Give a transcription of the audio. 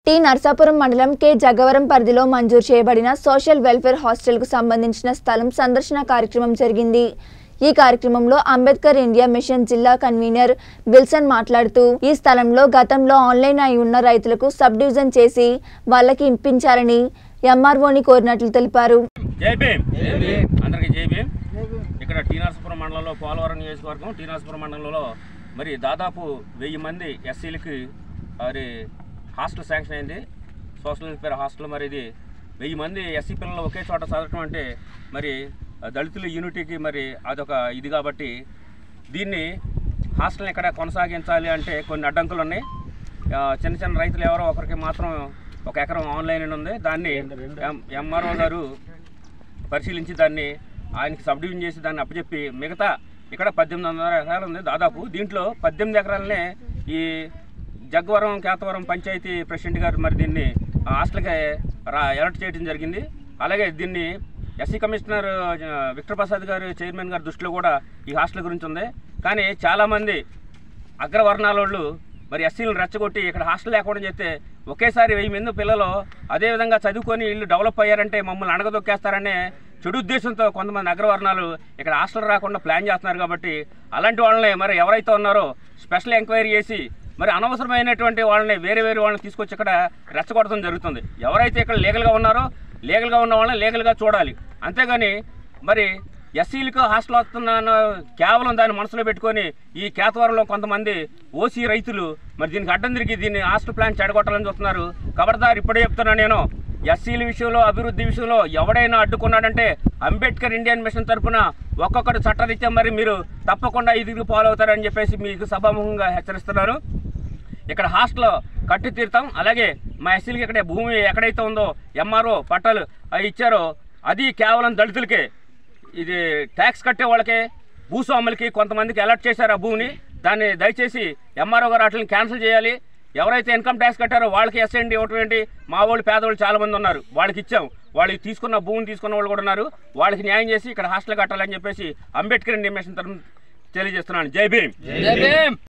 T Narsapuram మండలం K జగవరం పరిధిలో మంజూరు చేయబడిన సోషల్ వెల్ఫేర్ హాస్టల్కు సంబంధించిన స్థలం సందర్శన కార్యక్రమం జరిగింది ఈ కార్యక్రమంలో అంబేద్కర్ ఇండియా మిషన్ జిల్లా కన్వీనర్ విల్సన్ మాట్లాడుతూ ఈ స్థలంలో గతంలో ఆన్లైన్ అయి ఉన్న రైతులకు సబ్ డివిజన్ చేసి వాళ్ళకి ఇప్పించాలని ఎంఆర్ఓని కోరినట్లు తెలిపారు జై భీమ్ అందరికీ జై భీమ్ ఇక్కడ టీ నరసాపురం మండలంలో పోలవరం నియోజకవర్గం టీ నరసాపురం మండలంలో మరి దాదాపు వెయ్యి మంది ఎస్సీలకి మరి హాస్టల్ శాంక్షన్ అయింది సోషల్ వెల్ఫేర్ హాస్టల్ మరి ఇది వెయ్యి మంది ఎస్సీ పిల్లలు ఒకే చోట చదవటం అంటే మరి దళితుల యూనిటీకి మరి అదొక ఇది కాబట్టి దీన్ని హాస్టల్ని ఇక్కడ కొనసాగించాలి అంటే కొన్ని అడ్డంకులు ఉన్నాయి ఆ, చిన్న చిన్న రైతులు ఎవరో ఒకరికి మాత్రం ఒక ఎకరం ఆన్లైన్ అని ఉంది దాన్ని ఎం- ఎంఆర్ఓ గారు పరిశీలించి దాన్ని ఆయనకి సబ్ డివిజన్ చేసి దాన్ని అప్పచెప్పి మిగతా ఇక్కడ పద్దెనిమిది వందల ఎకరాలు ఉంది దాదాపు దీంట్లో పద్దెనిమిది ఎకరాలనే ఈ జగ్గవరం కేతవరం పంచాయతీ ప్రెసిడెంట్ గారు మరి దీన్ని ఆ హాస్టల్కి రా ఎలర్ట్ చేయడం జరిగింది అలాగే దీన్ని ఎస్సీ కమిషనర్ ఆ, విక్టర్ ప్రసాద్ గారు చైర్మన్ గారి దృష్టిలో కూడా ఈ హాస్టల్ గురించి ఉంది కానీ చాలామంది అగ్రవర్ణాల వాళ్ళు మరి ఎస్సీలను రెచ్చగొట్టి ఇక్కడ హాస్టల్ లేకుండా చేస్తే ఒకేసారి వెయ్యి మంది పిల్లలు అదేవిధంగా చదువుకొని వీళ్ళు డెవలప్ అయ్యారంటే మమ్మల్ని అణగదొక్కేస్తారనే చెడు ఉద్దేశంతో కొంతమంది అగ్రవర్ణాలు ఇక్కడ హాస్టల్ రాకుండా ప్లాన్ చేస్తున్నారు కాబట్టి అలాంటి వాళ్ళని మరి ఎవరైతే ఉన్నారో స్పెషల్ ఎంక్వైరీ చేసి మరి అనవసరమైనటువంటి వాళ్ళని వేరే వేరే వాళ్ళని తీసుకొచ్చి ఇక్కడ రెచ్చగొట్టడం జరుగుతుంది ఎవరైతే ఇక్కడ లీగల్గా ఉన్నారో లీగల్గా ఉన్న వాళ్ళని లీగల్గా చూడాలి అంతేగాని మరి ఎస్సీలకు హాస్టల్ వస్తున్నాను కేవలం దాన్ని మనసులో పెట్టుకొని ఈ కేతవరంలో కొంతమంది ఓసీ రైతులు మరి దీనికి అడ్డం తిరిగి దీన్ని హాస్టల్ ప్లాన్ చెడగొట్టాలని చూస్తున్నారు ఖబర్దార్ ఇప్పుడే చెప్తున్నా నేను ఎస్సీల విషయంలో అభివృద్ధి విషయంలో ఎవడైనా అడ్డుకున్నాడంటే అంబేద్కర్ ఇండియన్ మిషన్ తరఫున ఒక్కొక్కటి చట్టరీత్యా మరి మీరు తప్పకుండా ఇదిగి పాలవుతారని చెప్పేసి మీకు సభాముఖంగా హెచ్చరిస్తున్నాను ఇక్కడ హాస్టల్ కట్టి తీరుతాం అలాగే మా ఎస్సీలకి ఇక్కడ భూమి ఎక్కడైతే ఉందో ఎంఆర్ఓ పట్టాలు అవి ఇచ్చారో అది కేవలం దళితులకే ఇది ట్యాక్స్ కట్టే వాళ్ళకే భూస్వాములకి కొంతమందికి అలర్ట్ చేశారు ఆ భూమిని దాన్ని దయచేసి ఎంఆర్ఓ గారు వాటిని క్యాన్సిల్ చేయాలి ఎవరైతే ఇన్కమ్ ట్యాక్స్ కట్టారో వాళ్ళకి ఎస్ఎండి ఇవ్వటం ఏంటి మా వాళ్ళు పేదవాళ్ళు చాలా మంది ఉన్నారు వాళ్ళకి ఇచ్చాం వాళ్ళకి తీసుకున్న భూమిని తీసుకున్న వాళ్ళు కూడా ఉన్నారు వాళ్ళకి న్యాయం చేసి ఇక్కడ హాస్టల్ కట్టాలని చెప్పేసి అంబేద్కర్ ఇండియన్ మిషన్ తరఫున తెలియజేస్తున్నాను జై భీమ్